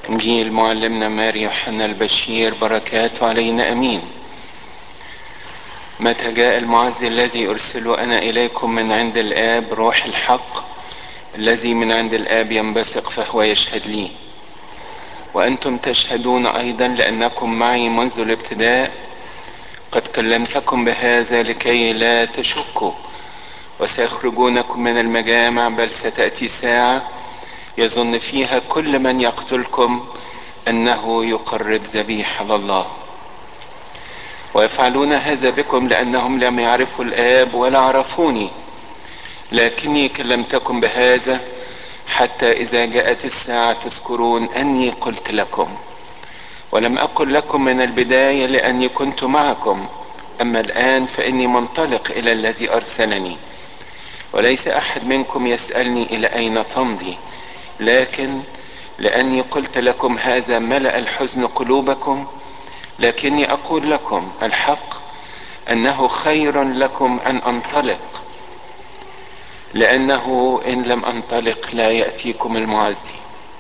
إنجيل معلمنا ماري يوحنا البشير بركاته علينا أمين متى جاء المعزي الذي أرسله أنا إليكم من عند الآب روح الحق الذي من عند الآب ينبثق فهو يشهد لي وأنتم تشهدون أيضا لأنكم معي منذ الابتداء قد كلمتكم بهذا لكي لا تشكوا وسيخرجونكم من المجامع بل ستأتي ساعة يظن فيها كل من يقتلكم أنه يقرب ذبيحة لله ويفعلون هذا بكم لأنهم لم يعرفوا الآب ولا عرفوني لكني كلمتكم بهذا حتى إذا جاءت الساعة تذكرون أني قلت لكم ولم أقل لكم من البداية لأني كنت معكم أما الآن فإني منطلق إلى الذي أرسلني وليس أحد منكم يسألني إلى أين تمضي لكن لأني قلت لكم هذا ملأ الحزن قلوبكم لكني أقول لكم الحق أنه خير لكم أن أنطلق لأنه إن لم أنطلق لا يأتيكم المعزي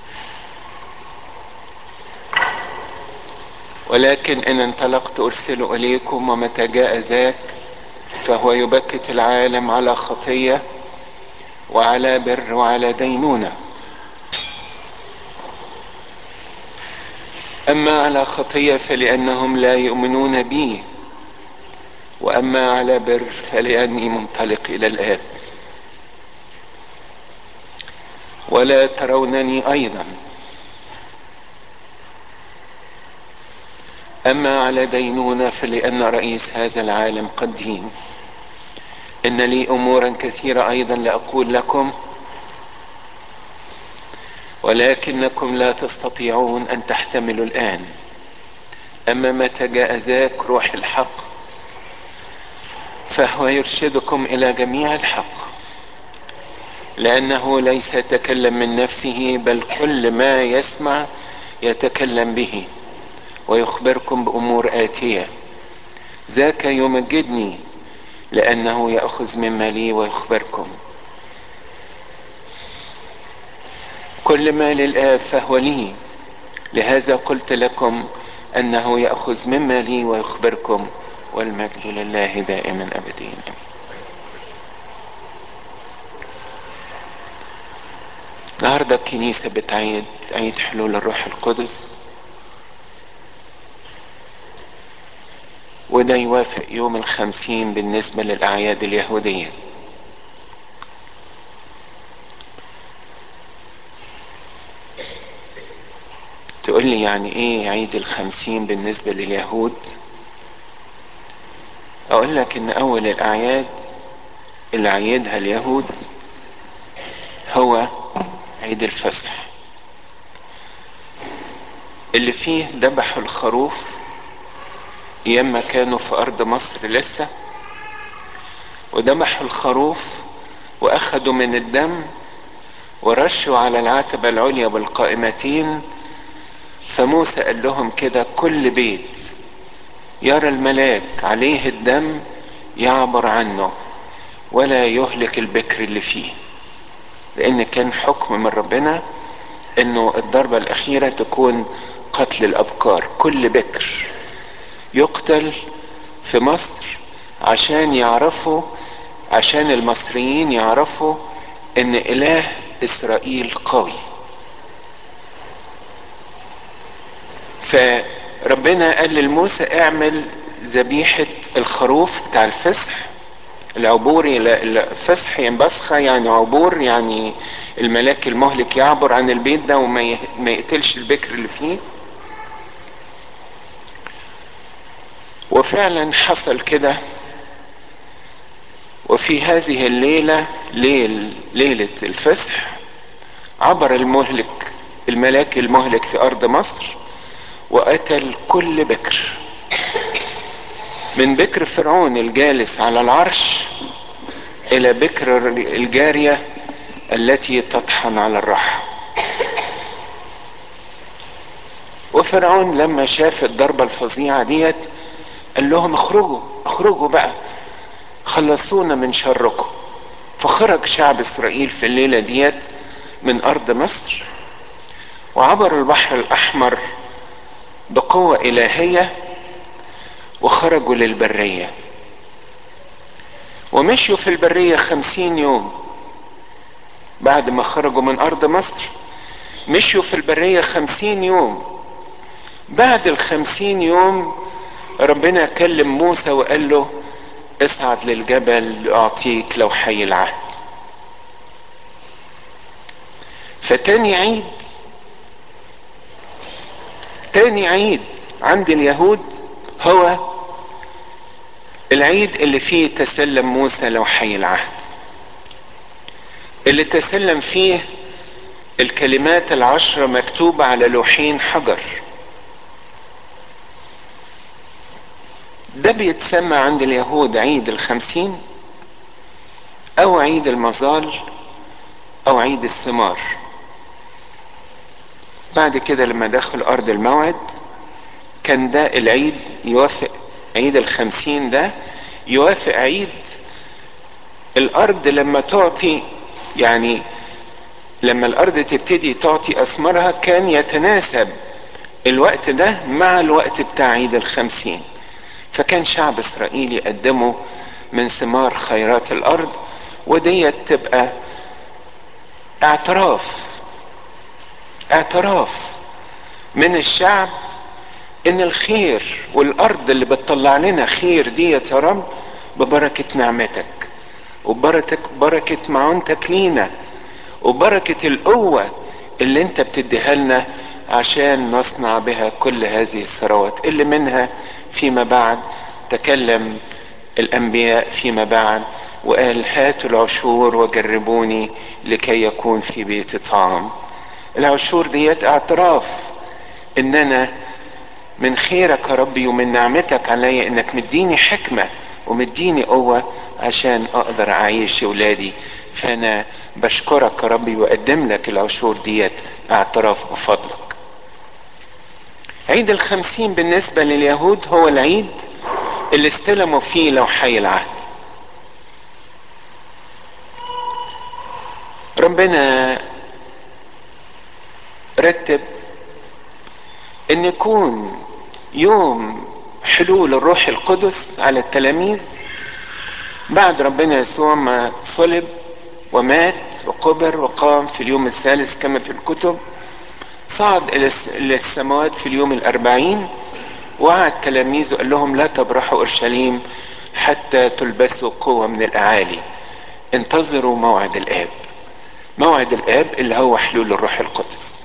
ولكن إن انطلقت أرسل إليكم ومتى جاء ذاك فهو يبكت العالم على خطية وعلى بر وعلى دينونة أما على خطية فلأنهم لا يؤمنون بي وأما على بر فلأني منطلق إلى الآب ولا ترونني أيضا أما على دينونة فلأن رئيس هذا العالم قد دين إن لي أمورا كثيرة أيضا لأقول لكم ولكنكم لا تستطيعون أن تحتملوا الآن أما متى جاء ذاك روح الحق فهو يرشدكم إلى جميع الحق لأنه ليس يتكلم من نفسه بل كل ما يسمع يتكلم به ويخبركم بأمور آتية ذاك يمجدني لأنه يأخذ مما لي ويخبركم كل ما للآب فهو لي لهذا قلت لكم أنه يأخذ مما لي ويخبركم والمجد لله دائما أبدين النهاردة الكنيسة بتعيد عيد حلول الروح القدس وده يوافق يوم الخمسين بالنسبة للأعياد اليهودية تقول لي يعني ايه عيد الخمسين بالنسبة لليهود اقول لك ان اول الاعياد اللي عيدها اليهود هو عيد الفصح اللي فيه ذبحوا الخروف ايام كانوا في ارض مصر لسه وذبحوا الخروف واخدوا من الدم ورشوا على العتبة العليا بالقائمتين فموسى قال لهم كده كل بيت يرى الملاك عليه الدم يعبر عنه ولا يهلك البكر اللي فيه لان كان حكم من ربنا انه الضربة الاخيرة تكون قتل الابكار كل بكر يقتل في مصر عشان يعرفوا عشان المصريين يعرفوا ان اله اسرائيل قوي فربنا قال لموسى اعمل ذبيحة الخروف بتاع الفصح العبوري الفصح يعني بصخة يعني عبور يعني الملاك المهلك يعبر عن البيت ده وما يقتلش البكر اللي فيه وفعلا حصل كده وفي هذه الليلة ليل ليلة الفصح عبر المهلك الملاك المهلك في أرض مصر وقتل كل بكر من بكر فرعون الجالس على العرش إلى بكر الجارية التي تطحن على الرحى وفرعون لما شاف الضربة الفظيعة ديت قال لهم اخرجوا اخرجوا بقى خلصونا من شركم فخرج شعب اسرائيل في الليلة ديت من ارض مصر وعبروا البحر الاحمر بقوة الهية وخرجوا للبرية ومشوا في البرية خمسين يوم بعد ما خرجوا من ارض مصر مشوا في البرية خمسين يوم بعد الخمسين يوم ربنا كلم موسى وقال له اصعد للجبل اعطيك لو حي العهد فتاني عيد تاني عيد عند اليهود هو العيد اللي فيه تسلم موسى لو حي العهد اللي تسلم فيه الكلمات العشرة مكتوبة على لوحين حجر ده بيتسمى عند اليهود عيد الخمسين او عيد المظال او عيد الثمار بعد كده لما دخل ارض الموعد كان ده العيد يوافق عيد الخمسين ده يوافق عيد الارض لما تعطي يعني لما الارض تبتدي تعطي اثمارها كان يتناسب الوقت ده مع الوقت بتاع عيد الخمسين فكان شعب اسرائيل يقدمه من ثمار خيرات الارض وديت تبقى اعتراف اعتراف من الشعب ان الخير والارض اللي بتطلع لنا خير ديت يا رب ببركة نعمتك وبركة بركة معونتك لينا وبركة القوة اللي انت بتديها لنا عشان نصنع بها كل هذه الثروات اللي منها فيما بعد تكلم الانبياء فيما بعد وقال هاتوا العشور وجربوني لكي يكون في بيتي طعام العشور ديت اعتراف ان انا من خيرك يا ربي ومن نعمتك عليا انك مديني حكمة ومديني قوة عشان اقدر اعيش ولادي فانا بشكرك يا ربي واقدم لك العشور ديت اعتراف بفضلك عيد الخمسين بالنسبة لليهود هو العيد اللي استلموا فيه لوحي العهد ربنا رتب ان يكون يوم حلول الروح القدس على التلاميذ بعد ربنا يسوع ما صلب ومات وقبر وقام في اليوم الثالث كما في الكتب صعد الى السماوات في اليوم الاربعين وعد تلاميذه قال لهم لا تبرحوا اورشليم حتى تلبسوا قوة من الاعالي انتظروا موعد الاب موعد الاب اللي هو حلول الروح القدس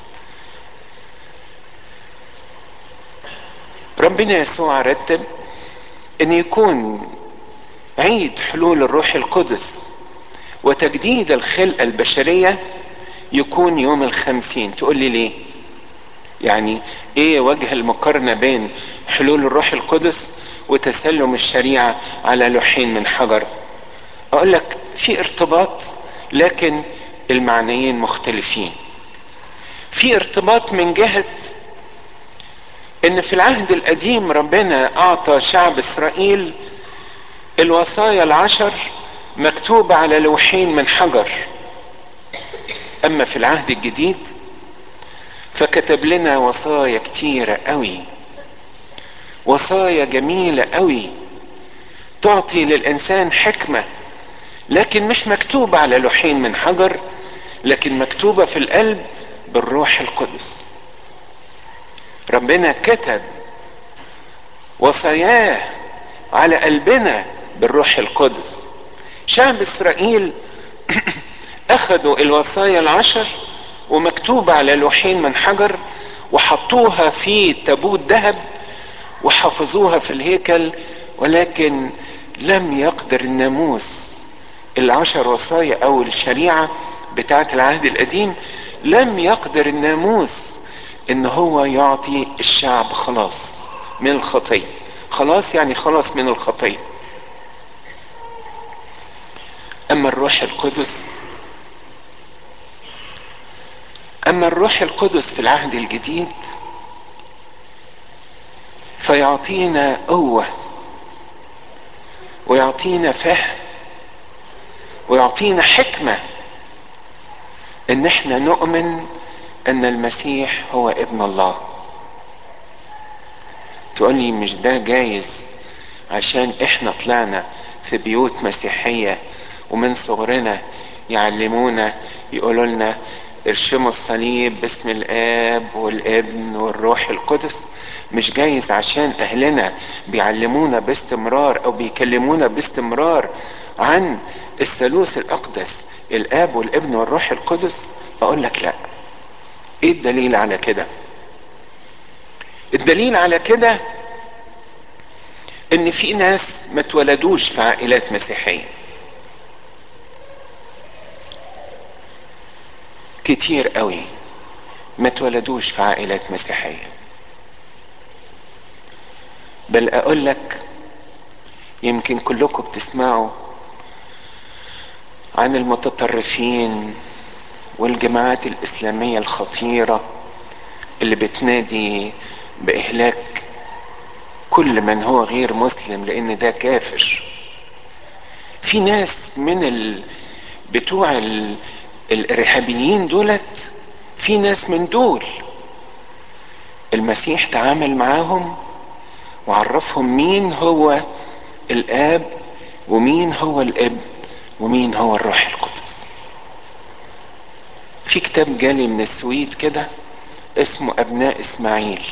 ربنا يسوع رتب ان يكون عيد حلول الروح القدس وتجديد الخلقة البشرية يكون يوم الخمسين تقول لي ليه يعني ايه وجه المقارنة بين حلول الروح القدس وتسلم الشريعة على لوحين من حجر اقول لك في ارتباط لكن المعنيين مختلفين في ارتباط من جهة ان في العهد القديم ربنا اعطى شعب اسرائيل الوصايا العشر مكتوبة على لوحين من حجر اما في العهد الجديد فكتب لنا وصايا كتيرة قوي وصايا جميلة قوي تعطي للانسان حكمة لكن مش مكتوبة على لوحين من حجر لكن مكتوبة في القلب بالروح القدس ربنا كتب وصاياه على قلبنا بالروح القدس شعب اسرائيل اخذوا الوصايا العشر ومكتوبة على لوحين من حجر وحطوها في تابوت ذهب وحفظوها في الهيكل ولكن لم يقدر الناموس العشر وصايا او الشريعة بتاعت العهد القديم لم يقدر الناموس ان هو يعطي الشعب خلاص من الخطية خلاص يعني خلاص من الخطية اما الروح القدس اما الروح القدس في العهد الجديد فيعطينا قوة ويعطينا فهم ويعطينا حكمة ان احنا نؤمن ان المسيح هو ابن الله تقولي مش ده جايز عشان احنا طلعنا في بيوت مسيحية ومن صغرنا يعلمونا يقولوا لنا ارشموا الصليب باسم الاب والابن والروح القدس مش جايز عشان اهلنا بيعلمونا باستمرار او بيكلمونا باستمرار عن الثالوث الاقدس الاب والابن والروح القدس اقول لك لا ايه الدليل على كده الدليل على كده ان في ناس ما اتولدوش في عائلات مسيحيه كتير قوي ما اتولدوش في عائلات مسيحيه بل اقول لك يمكن كلكم بتسمعوا عن المتطرفين والجماعات الاسلاميه الخطيره اللي بتنادي باهلاك كل من هو غير مسلم لان ده كافر في ناس من ال... بتوع ال... الارهابيين دولت في ناس من دول المسيح تعامل معاهم وعرفهم مين هو الاب ومين هو الابن ومين هو الروح القدس في كتاب جالي من السويد كده اسمه ابناء اسماعيل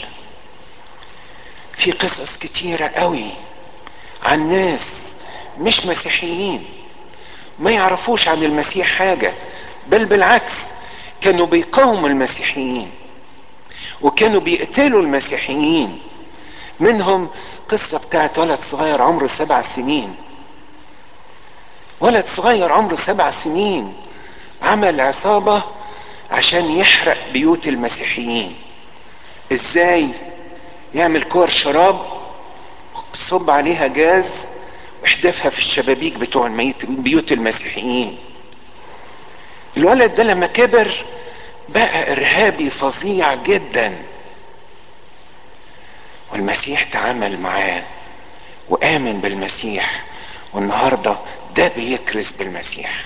في قصص كتيرة قوي عن ناس مش مسيحيين ما يعرفوش عن المسيح حاجة بل بالعكس كانوا بيقاوموا المسيحيين وكانوا بيقتلوا المسيحيين منهم قصة بتاعت ولد صغير عمره سبع سنين ولد صغير عمره سبع سنين عمل عصابة عشان يحرق بيوت المسيحيين ازاي يعمل كور شراب صب عليها جاز واحدفها في الشبابيك بتوع الميت بيوت المسيحيين الولد ده لما كبر بقى ارهابي فظيع جدا والمسيح تعامل معاه وامن بالمسيح والنهارده ده بيكرز بالمسيح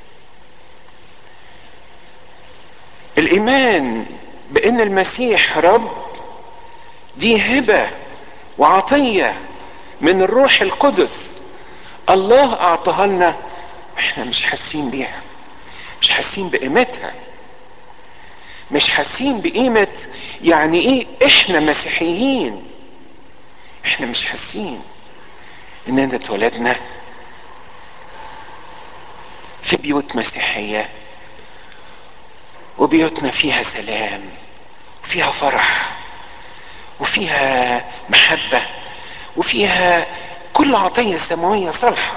الايمان بان المسيح رب دي هبه وعطيه من الروح القدس الله اعطاها لنا احنا مش حاسين بيها مش حاسين بقيمتها مش حاسين بقيمة يعني ايه احنا مسيحيين احنا مش حاسين اننا اتولدنا في بيوت مسيحية وبيوتنا فيها سلام وفيها فرح وفيها محبة وفيها كل عطية سماوية صالحة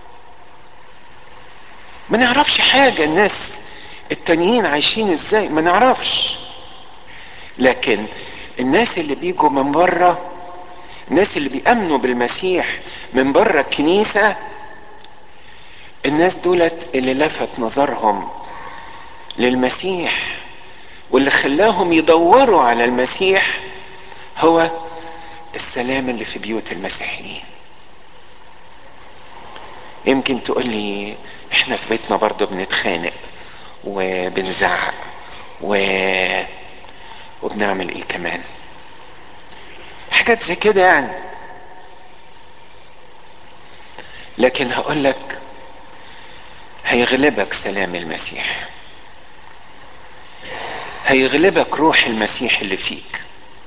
ما نعرفش حاجة الناس التانيين عايشين ازاي ما نعرفش لكن الناس اللي بيجوا من بره الناس اللي بيأمنوا بالمسيح من بره الكنيسة الناس دولت اللي لفت نظرهم للمسيح واللي خلاهم يدوروا على المسيح هو السلام اللي في بيوت المسيحيين يمكن تقول لي احنا في بيتنا برضه بنتخانق وبنزعق و... وبنعمل ايه كمان حاجات زي كده يعني لكن هقول لك هيغلبك سلام المسيح هيغلبك روح المسيح اللي فيك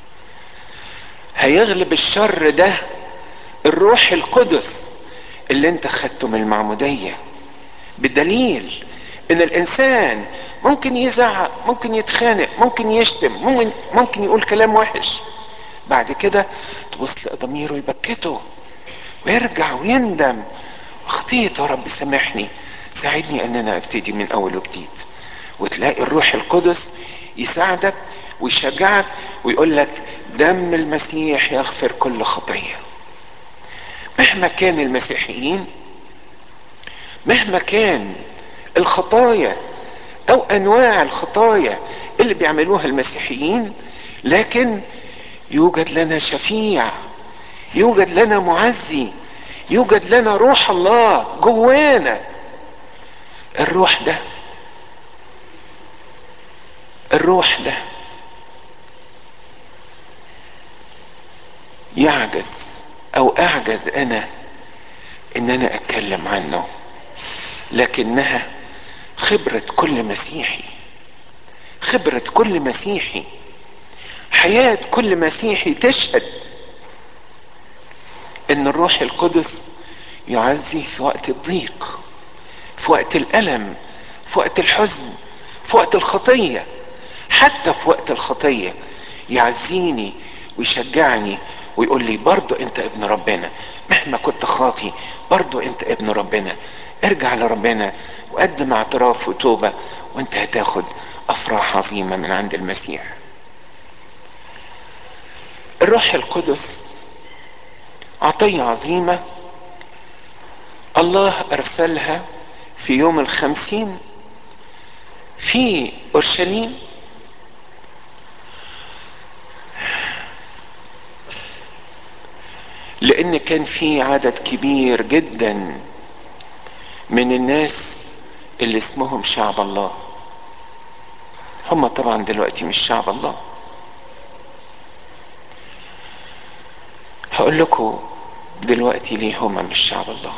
هيغلب الشر ده الروح القدس اللي انت خدته من المعمودية بدليل ان الانسان ممكن يزعق ممكن يتخانق ممكن يشتم ممكن, ممكن يقول كلام وحش بعد كده تبص تلاقي ضميره يبكته ويرجع ويندم اخطيت يا رب سامحني ساعدني ان انا ابتدي من اول وجديد وتلاقي الروح القدس يساعدك ويشجعك ويقول لك دم المسيح يغفر كل خطيه مهما كان المسيحيين مهما كان الخطايا او انواع الخطايا اللي بيعملوها المسيحيين لكن يوجد لنا شفيع يوجد لنا معزي يوجد لنا روح الله جوانا الروح ده الروح ده يعجز او اعجز انا ان انا اتكلم عنه لكنها خبرة كل مسيحي خبرة كل مسيحي حياة كل مسيحي تشهد ان الروح القدس يعزي في وقت الضيق في وقت الالم في وقت الحزن في وقت الخطية حتى في وقت الخطية يعزيني ويشجعني ويقول لي برضو انت ابن ربنا مهما كنت خاطي برضو انت ابن ربنا ارجع لربنا وقدم اعتراف وتوبة وانت هتاخد افراح عظيمة من عند المسيح الروح القدس عطية عظيمة الله ارسلها في يوم الخمسين في اورشليم لان كان في عدد كبير جدا من الناس اللي اسمهم شعب الله هم طبعا دلوقتي مش شعب الله هقول لكم دلوقتي ليه هم مش شعب الله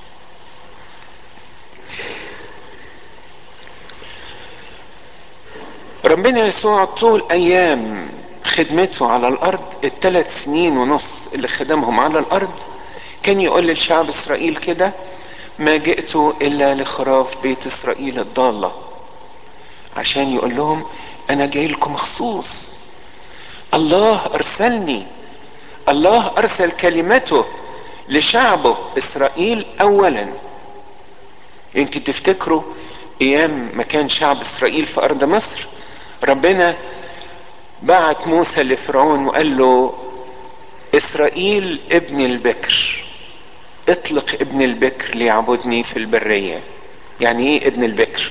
ربنا يسوع طول ايام خدمته على الارض الثلاث سنين ونص اللي خدمهم على الارض كان يقول للشعب اسرائيل كده ما جئت الا لخراف بيت اسرائيل الضاله عشان يقول لهم انا جاي لكم مخصوص الله ارسلني الله ارسل كلمته لشعبه اسرائيل اولا يمكن تفتكروا ايام ما كان شعب اسرائيل في ارض مصر ربنا بعت موسى لفرعون وقال له اسرائيل ابن البكر اطلق ابن البكر ليعبدني في البرية يعني ايه ابن البكر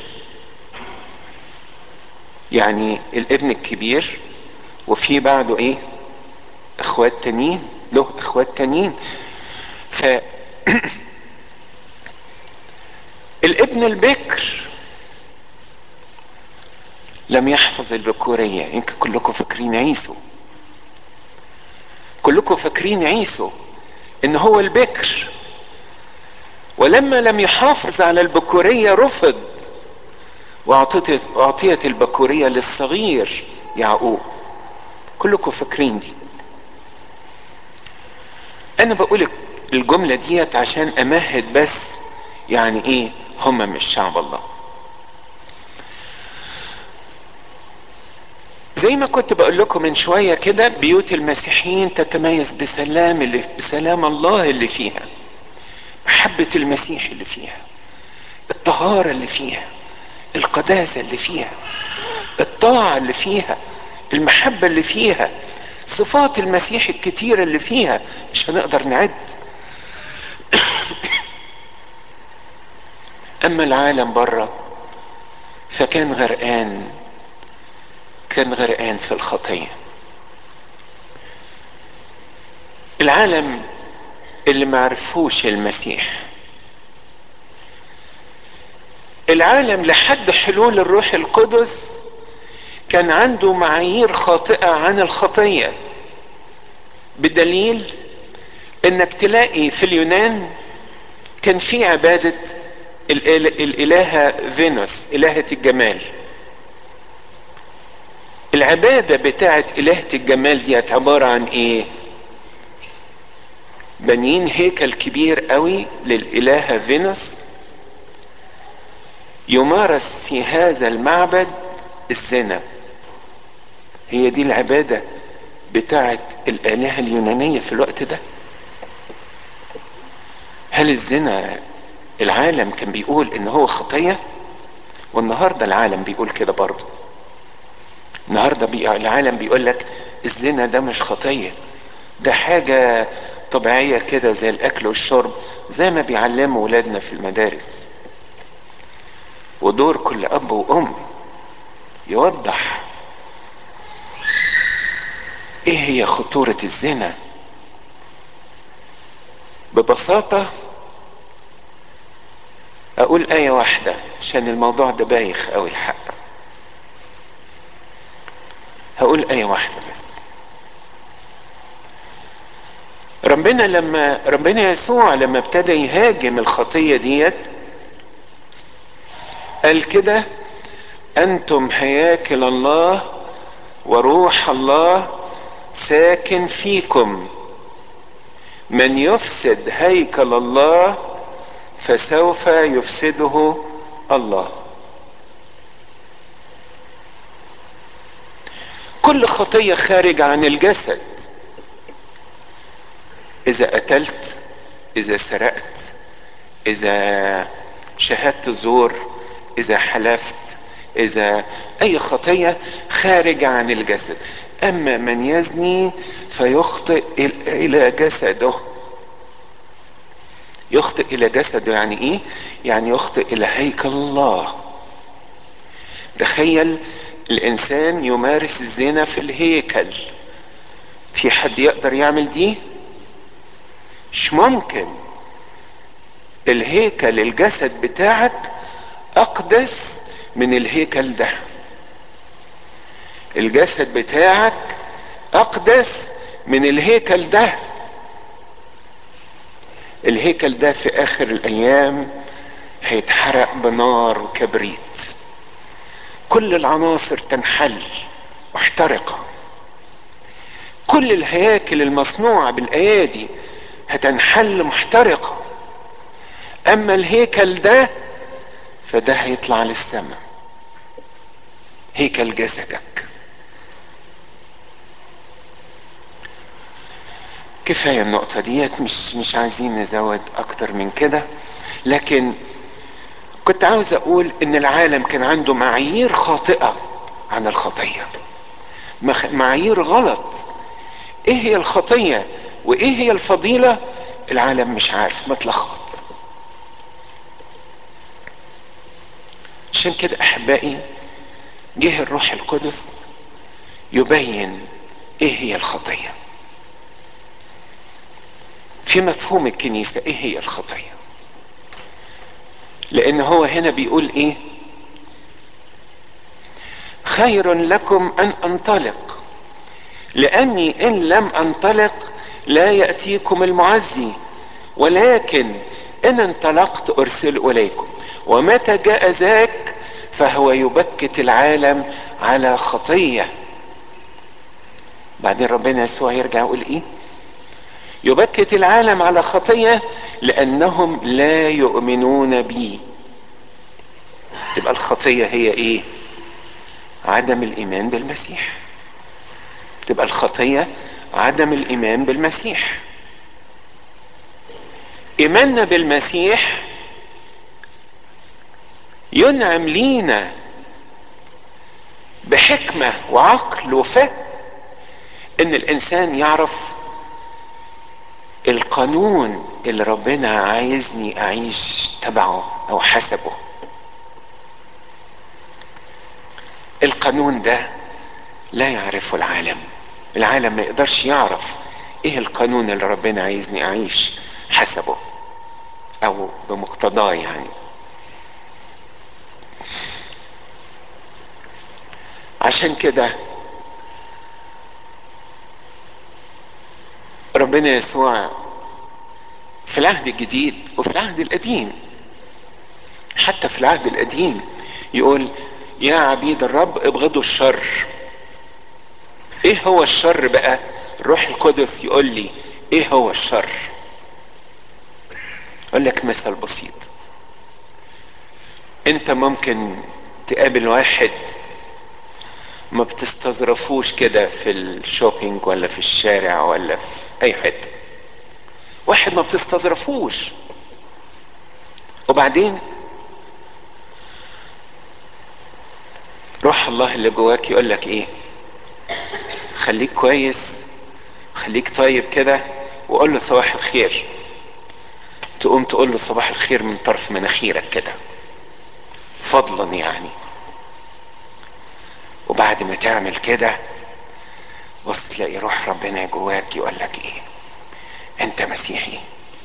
يعني الابن الكبير وفي بعده ايه اخوات تانيين له اخوات تانيين ف الابن البكر لم يحفظ البكورية يمكن كلكم فاكرين عيسو كلكم فاكرين عيسو ان هو البكر ولما لم يحافظ على البكورية رفض واعطيت اعطيت البكورية للصغير يعقوب كلكم فاكرين دي انا بقول الجملة ديت عشان امهد بس يعني ايه هم مش شعب الله زي ما كنت بقول لكم من شوية كده بيوت المسيحيين تتميز بسلام اللي بسلام الله اللي فيها محبة المسيح اللي فيها الطهارة اللي فيها القداسة اللي فيها الطاعة اللي فيها المحبة اللي فيها صفات المسيح الكتيرة اللي فيها مش هنقدر نعد اما العالم بره فكان غرقان كان غرقان في الخطيه العالم اللي ما عرفوش المسيح العالم لحد حلول الروح القدس كان عنده معايير خاطئه عن الخطيه بدليل انك تلاقي في اليونان كان في عباده الالهه فينوس الهه الجمال العبادة بتاعت إلهة الجمال دي عبارة عن إيه؟ بنين هيكل كبير قوي للإلهة فينوس يمارس في هذا المعبد الزنا هي دي العبادة بتاعت الآلهة اليونانية في الوقت ده هل الزنا العالم كان بيقول ان هو خطية والنهاردة العالم بيقول كده برضه النهارده بي... العالم بيقول لك الزنا ده مش خطيه ده حاجه طبيعيه كده زي الاكل والشرب زي ما بيعلموا ولادنا في المدارس ودور كل اب وام يوضح ايه هي خطوره الزنا ببساطه اقول ايه واحده عشان الموضوع ده بايخ اوي الحق هقول ايه واحدة بس ربنا لما ربنا يسوع لما ابتدى يهاجم الخطية ديت قال كده انتم هياكل الله وروح الله ساكن فيكم من يفسد هيكل الله فسوف يفسده الله كل خطية خارج عن الجسد إذا قتلت إذا سرقت إذا شهدت زور إذا حلفت إذا أي خطية خارج عن الجسد أما من يزني فيخطئ إلى جسده يخطئ إلى جسده يعني إيه؟ يعني يخطئ إلى هيكل الله تخيل الإنسان يمارس الزنا في الهيكل في حد يقدر يعمل دي؟ مش ممكن الهيكل الجسد بتاعك أقدس من الهيكل ده الجسد بتاعك اقدس من الهيكل ده الهيكل ده في اخر الايام هيتحرق بنار وكبريت كل العناصر تنحل محترقة كل الهياكل المصنوعة بالايادي هتنحل محترقة اما الهيكل ده فده هيطلع للسماء هيكل جسدك كفاية النقطة ديت مش مش عايزين نزود أكتر من كده لكن كنت عاوز أقول إن العالم كان عنده معايير خاطئة عن الخطية معايير غلط إيه هي الخطية وإيه هي الفضيلة العالم مش عارف متلخبط عشان كده أحبائي جه الروح القدس يبين إيه هي الخطيه في مفهوم الكنيسة ايه هي الخطية لان هو هنا بيقول ايه خير لكم ان انطلق لاني ان لم انطلق لا ياتيكم المعزي ولكن ان انطلقت ارسل اليكم ومتى جاء ذاك فهو يبكت العالم على خطيه بعدين ربنا يسوع يرجع يقول ايه يبكت العالم على خطيه لانهم لا يؤمنون بي تبقى الخطيه هي ايه عدم الايمان بالمسيح تبقى الخطيه عدم الايمان بالمسيح ايماننا بالمسيح ينعم لينا بحكمه وعقل وفهم ان الانسان يعرف القانون اللي ربنا عايزني اعيش تبعه او حسبه القانون ده لا يعرفه العالم العالم ما يقدرش يعرف ايه القانون اللي ربنا عايزني اعيش حسبه او بمقتضاه يعني عشان كده ربنا يسوع في العهد الجديد وفي العهد القديم حتى في العهد القديم يقول يا عبيد الرب ابغضوا الشر ايه هو الشر بقى الروح القدس يقول لي ايه هو الشر اقول لك مثل بسيط انت ممكن تقابل واحد ما بتستظرفوش كده في الشوبينج ولا في الشارع ولا في اي حته واحد ما بتستظرفوش وبعدين روح الله اللي جواك يقول لك ايه خليك كويس خليك طيب كده وقول له صباح الخير تقوم تقول له صباح الخير من طرف مناخيرك كده فضلا يعني وبعد ما تعمل كده بص تلاقي روح ربنا جواك يقول لك ايه انت مسيحي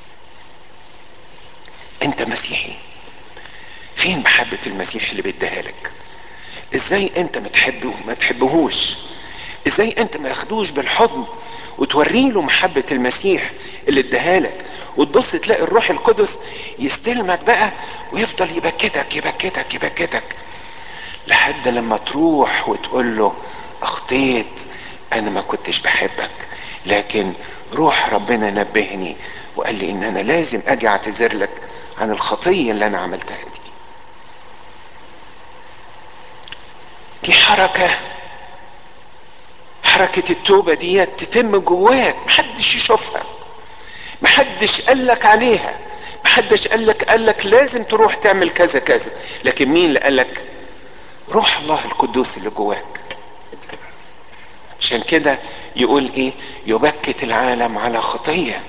انت مسيحي فين محبة المسيح اللي بيديها لك ازاي انت ما تحبه ما تحبهوش ازاي انت ما ياخدوش بالحضن وتوري له محبة المسيح اللي اداها لك وتبص تلاقي الروح القدس يستلمك بقى ويفضل يبكتك يبكتك يبكتك لحد لما تروح وتقول له اخطيت انا ما كنتش بحبك لكن روح ربنا نبهني وقال لي ان انا لازم اجي اعتذر لك عن الخطيه اللي انا عملتها دي دي حركه حركه التوبه دي تتم جواك محدش يشوفها محدش قالك عليها محدش قالك قالك لازم تروح تعمل كذا كذا لكن مين اللي قالك روح الله القدوس اللي جواك عشان كده يقول ايه يبكت العالم على خطيه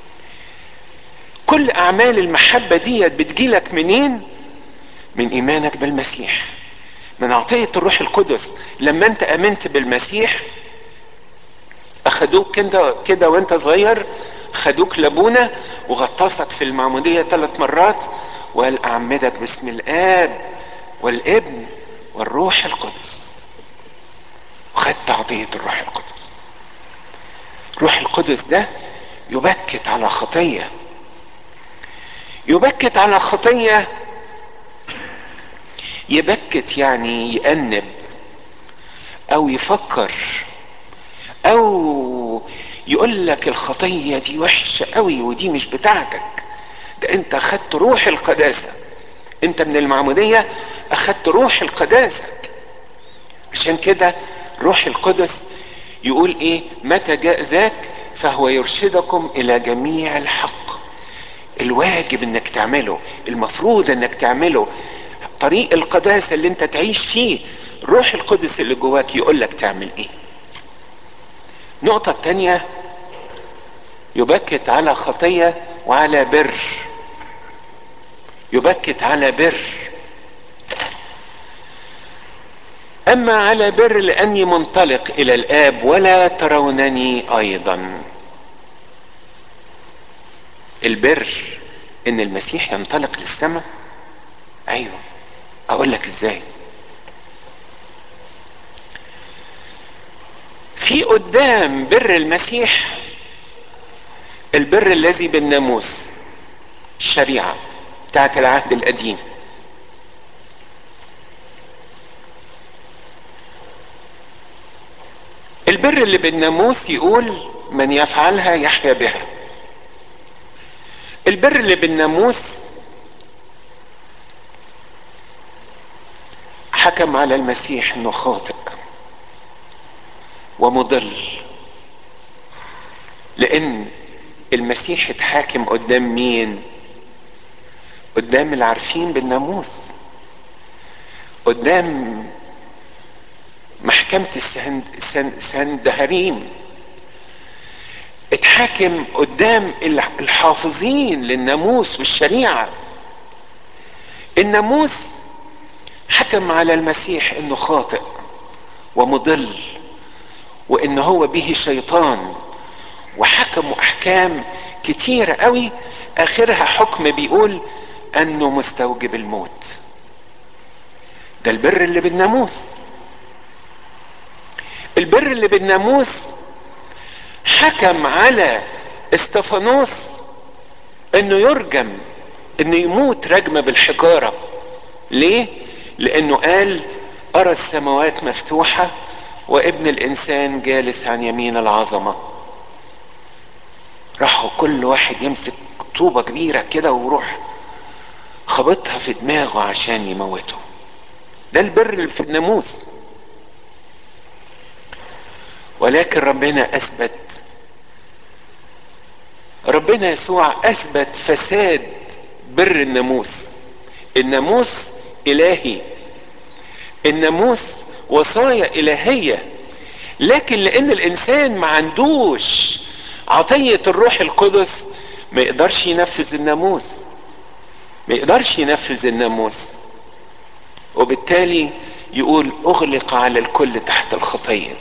كل اعمال المحبه ديت بتجيلك منين من ايمانك بالمسيح من عطيه الروح القدس لما انت امنت بالمسيح اخدوك كده كده وانت صغير خدوك لابونا وغطسك في المعموديه ثلاث مرات وقال اعمدك باسم الاب والابن والروح القدس وخدت عطيه الروح القدس الروح القدس ده يبكت على خطيه يبكت على خطيه يبكت يعني يأنب او يفكر او يقول لك الخطيه دي وحشه قوي ودي مش بتاعتك ده انت اخدت روح القداسه انت من المعموديه اخدت روح القداسه عشان كده روح القدس يقول ايه متى جاء ذاك فهو يرشدكم الى جميع الحق الواجب انك تعمله المفروض انك تعمله طريق القداسة اللي انت تعيش فيه روح القدس اللي جواك يقول لك تعمل ايه نقطة تانية يبكت على خطية وعلى بر يبكت على بر اما على بر لاني منطلق الى الاب ولا ترونني ايضا البر ان المسيح ينطلق للسماء ايوه اقول لك ازاي في قدام بر المسيح البر الذي بالناموس الشريعه بتاعت العهد القديم البر اللي بالناموس يقول من يفعلها يحيا بها البر اللي بالناموس حكم على المسيح انه خاطئ ومضل لان المسيح اتحاكم قدام مين قدام العارفين بالناموس قدام محكمة السندهريم اتحاكم قدام الحافظين للناموس والشريعة الناموس حكم على المسيح انه خاطئ ومضل وان هو به شيطان وحكموا احكام كتيرة قوي اخرها حكم بيقول انه مستوجب الموت ده البر اللي بالناموس البر اللي بالناموس حكم على استفانوس انه يرجم انه يموت رجمة بالحجارة ليه لانه قال ارى السماوات مفتوحة وابن الانسان جالس عن يمين العظمة راحوا كل واحد يمسك طوبة كبيرة كده ويروح خبطها في دماغه عشان يموته ده البر اللي في الناموس ولكن ربنا اثبت ربنا يسوع اثبت فساد بر الناموس الناموس الهي الناموس وصايا الهيه لكن لان الانسان ما عندوش عطيه الروح القدس ما يقدرش ينفذ الناموس ما يقدرش ينفذ الناموس وبالتالي يقول اغلق على الكل تحت الخطيه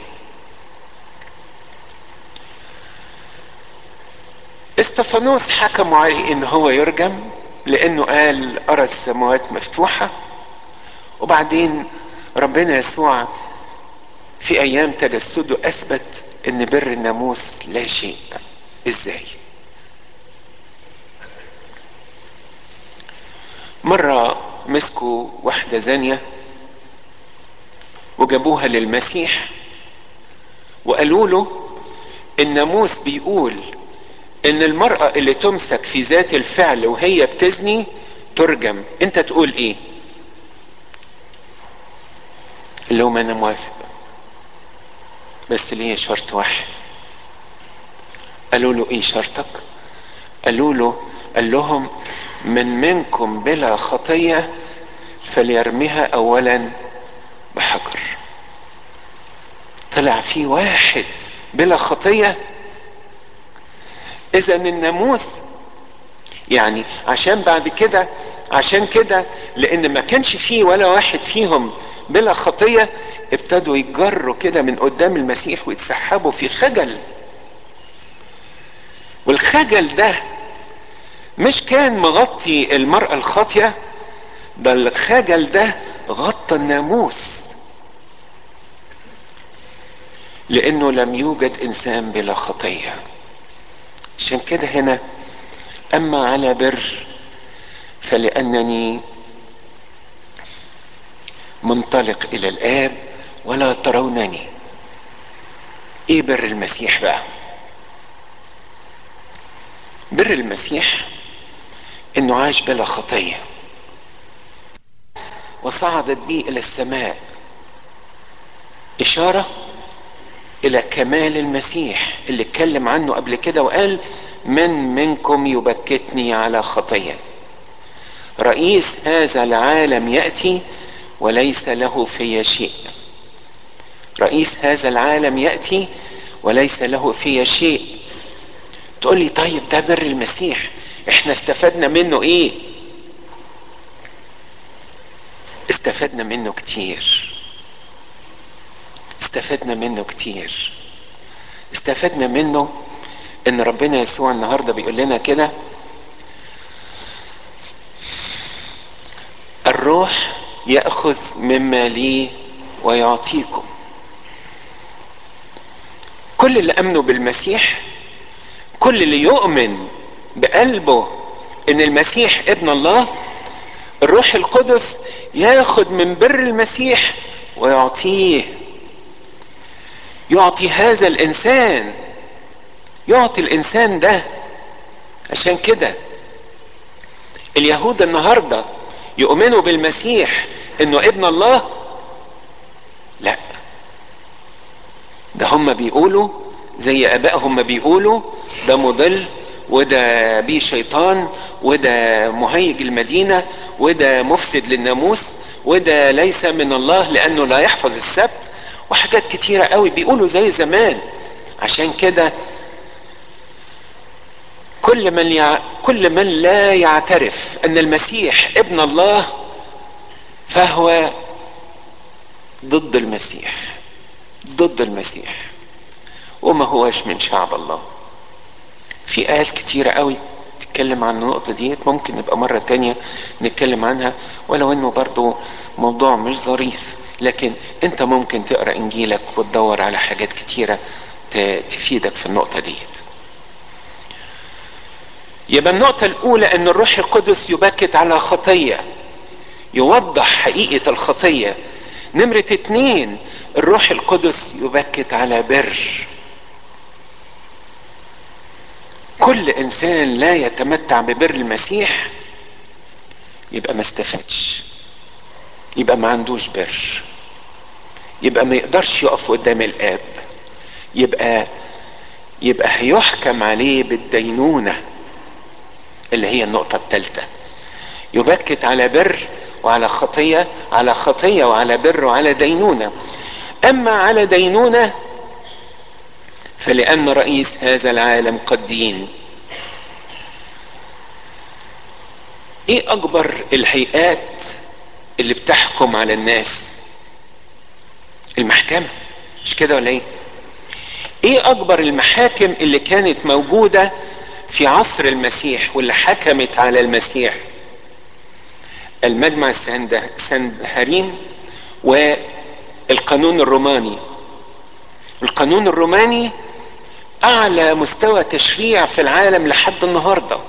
استفانوس حكموا عليه ان هو يرجم لانه قال ارى السماوات مفتوحه وبعدين ربنا يسوع في ايام تجسده اثبت ان بر الناموس لا شيء ازاي مرة مسكوا واحدة زانية وجابوها للمسيح وقالوا له الناموس بيقول ان المرأة اللي تمسك في ذات الفعل وهي بتزني ترجم انت تقول ايه اللي هم انا موافق بس ليه شرط واحد قالوا له ايه شرطك قالوا له قال لهم من منكم بلا خطية فليرميها اولا بحجر طلع في واحد بلا خطية اذا الناموس يعني عشان بعد كده عشان كده لان ما كانش فيه ولا واحد فيهم بلا خطية ابتدوا يجروا كده من قدام المسيح ويتسحبوا في خجل والخجل ده مش كان مغطي المرأة الخاطية ده الخجل ده غطى الناموس لانه لم يوجد انسان بلا خطيه عشان كده هنا اما على بر فلانني منطلق الى الاب ولا ترونني ايه بر المسيح بقى بر المسيح انه عاش بلا خطيه وصعدت بي الى السماء اشاره الى كمال المسيح اللي اتكلم عنه قبل كده وقال من منكم يبكتني على خطيه رئيس هذا العالم ياتي وليس له في شيء رئيس هذا العالم ياتي وليس له في شيء تقول لي طيب ده بر المسيح احنا استفدنا منه ايه استفدنا منه كتير استفدنا منه كتير استفدنا منه ان ربنا يسوع النهارده بيقول لنا كده الروح ياخذ مما لي ويعطيكم كل اللي امنوا بالمسيح كل اللي يؤمن بقلبه ان المسيح ابن الله الروح القدس ياخد من بر المسيح ويعطيه يعطي هذا الانسان يعطي الانسان ده عشان كده اليهود النهارده يؤمنوا بالمسيح انه ابن الله لا ده هم بيقولوا زي ابائهم ما بيقولوا ده مضل وده بيه شيطان وده مهيج المدينه وده مفسد للناموس وده ليس من الله لانه لا يحفظ السبت وحاجات كتيره قوي بيقولوا زي زمان عشان كده كل من يع... كل من لا يعترف ان المسيح ابن الله فهو ضد المسيح ضد المسيح وما هوش من شعب الله في آيات كتيرة قوي تتكلم عن النقطة دي ممكن نبقى مرة تانية نتكلم عنها ولو انه برضو موضوع مش ظريف لكن انت ممكن تقرأ انجيلك وتدور على حاجات كتيرة تفيدك في النقطة ديت يبقى النقطة الأولى أن الروح القدس يبكت على خطية يوضح حقيقة الخطية نمرة اتنين الروح القدس يبكت على بر كل إنسان لا يتمتع ببر المسيح يبقى ما استفادش يبقى ما عندوش بر يبقى ما يقدرش يقف قدام الآب يبقى يبقى هيحكم عليه بالدينونه اللي هي النقطة الثالثة يبكت على بر وعلى خطية على خطية وعلى بر وعلى دينونة أما على دينونة فلأن رئيس هذا العالم قد دين ايه اكبر الهيئات اللي بتحكم على الناس المحكمة مش كده ولا ايه ايه اكبر المحاكم اللي كانت موجودة في عصر المسيح واللي حكمت على المسيح المجمع السندهريم والقانون الروماني القانون الروماني اعلى مستوى تشريع في العالم لحد النهارده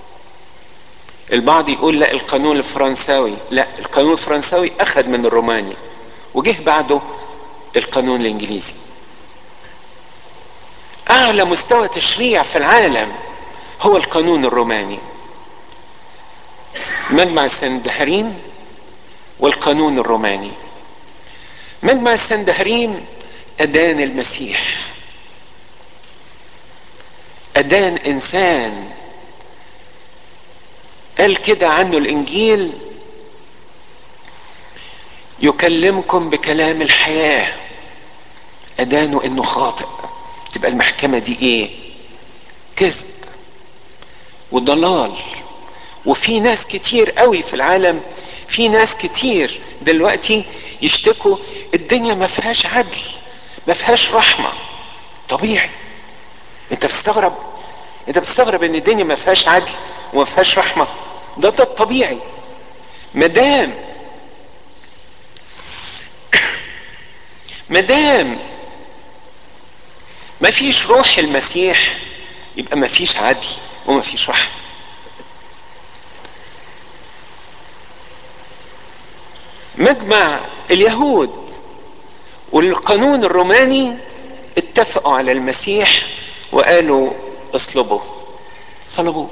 البعض يقول لا القانون الفرنساوي لا القانون الفرنساوي اخذ من الروماني وجه بعده القانون الانجليزي اعلى مستوى تشريع في العالم هو القانون الروماني مجمع السندهرين والقانون الروماني مجمع السندهرين ادان المسيح ادان انسان قال كده عنه الانجيل يكلمكم بكلام الحياه ادانه انه خاطئ تبقى المحكمه دي ايه كذب وضلال وفي ناس كتير قوي في العالم في ناس كتير دلوقتي يشتكوا الدنيا ما فيهاش عدل ما فيهاش رحمه طبيعي انت بتستغرب انت بتستغرب ان الدنيا ما فيهاش عدل وما فيهاش رحمه ده ده الطبيعي مدام مدام ما فيش روح المسيح يبقى ما فيش عدل وما فيش رحمه مجمع اليهود والقانون الروماني اتفقوا على المسيح وقالوا اصلبوا صلبوه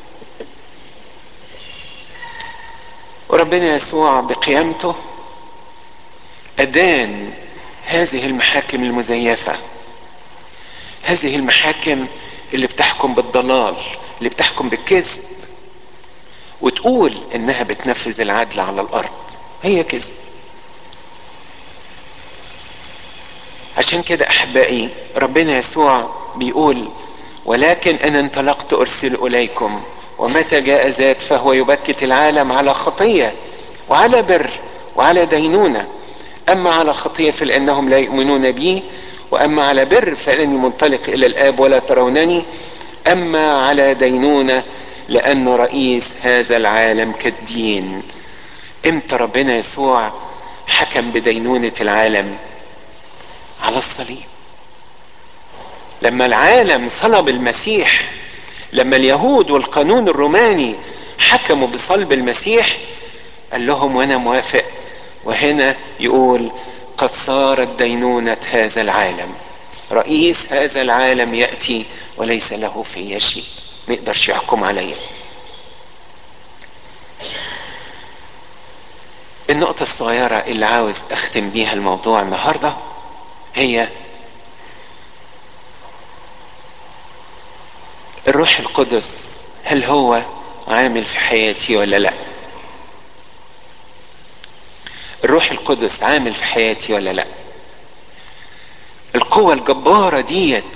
وربنا يسوع بقيامته أدان هذه المحاكم المزيفة هذه المحاكم اللي بتحكم بالضلال اللي بتحكم بالكذب وتقول انها بتنفذ العدل على الارض هي كذب عشان كده احبائي ربنا يسوع بيقول ولكن ان انطلقت ارسل اليكم ومتى جاء ذاك فهو يبكت العالم على خطيه وعلى بر وعلى دينونه اما على خطيه فلانهم لا يؤمنون بي واما على بر فانني منطلق الى الاب ولا ترونني اما على دينونه لان رئيس هذا العالم كالدين امتى ربنا يسوع حكم بدينونه العالم على الصليب لما العالم صلب المسيح لما اليهود والقانون الروماني حكموا بصلب المسيح قال لهم وانا موافق وهنا يقول قد صارت دينونة هذا العالم رئيس هذا العالم يأتي وليس له في شيء ما يقدرش يحكم عليا النقطة الصغيرة اللي عاوز اختم بيها الموضوع النهاردة هي الروح القدس هل هو عامل في حياتي ولا لا الروح القدس عامل في حياتي ولا لا القوة الجبارة ديت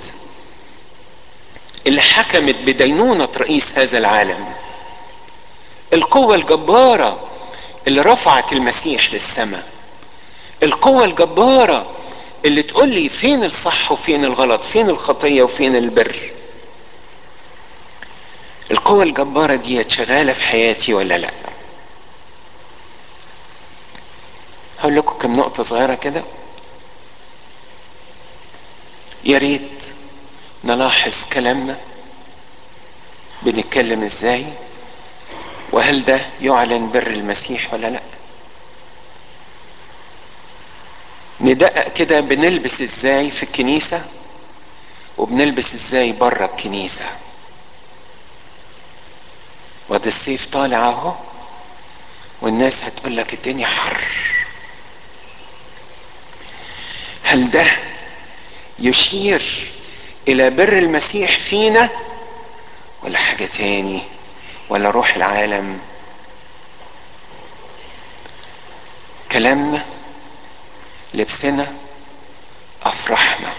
اللي حكمت بدينونة رئيس هذا العالم القوة الجبارة اللي رفعت المسيح للسماء القوة الجبارة اللي تقول لي فين الصح وفين الغلط فين الخطية وفين البر القوة الجبارة دي شغالة في حياتي ولا لا هقول لكم كم نقطة صغيرة كده يا ريت نلاحظ كلامنا بنتكلم ازاي وهل ده يعلن بر المسيح ولا لا ندقق كده بنلبس ازاي في الكنيسة وبنلبس ازاي بره الكنيسة وده الصيف طالع اهو والناس هتقول لك الدنيا حر هل ده يشير الى بر المسيح فينا ولا حاجة تاني ولا روح العالم كلامنا لبسنا افرحنا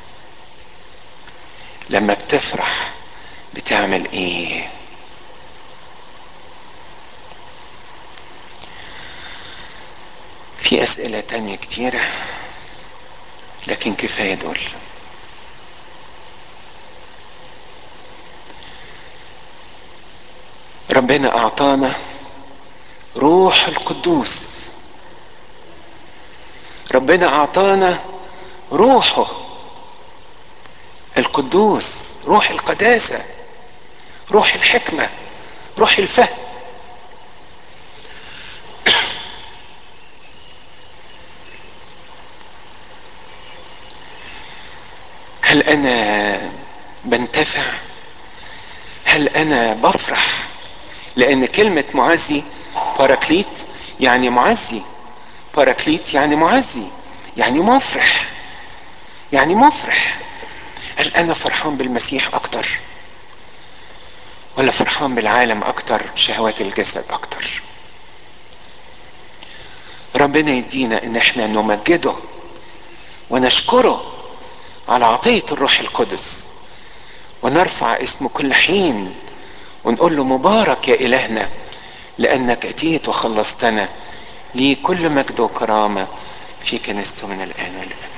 لما بتفرح بتعمل ايه في اسئلة تانية كتيرة لكن كفاية دول ربنا اعطانا روح القدوس ربنا اعطانا روحه القدوس روح القداسة روح الحكمة روح الفهم هل انا بنتفع هل انا بفرح لان كلمة معزي باراكليت يعني معزي باراكليت يعني معزي يعني مفرح يعني مفرح هل انا فرحان بالمسيح اكتر ولا فرحان بالعالم اكتر بشهوات الجسد اكتر ربنا يدينا ان احنا نمجده ونشكره على عطية الروح القدس ونرفع اسمه كل حين ونقول له مبارك يا إلهنا لأنك أتيت وخلصتنا لي كل مجد وكرامة في كنيسته من الآن والأبد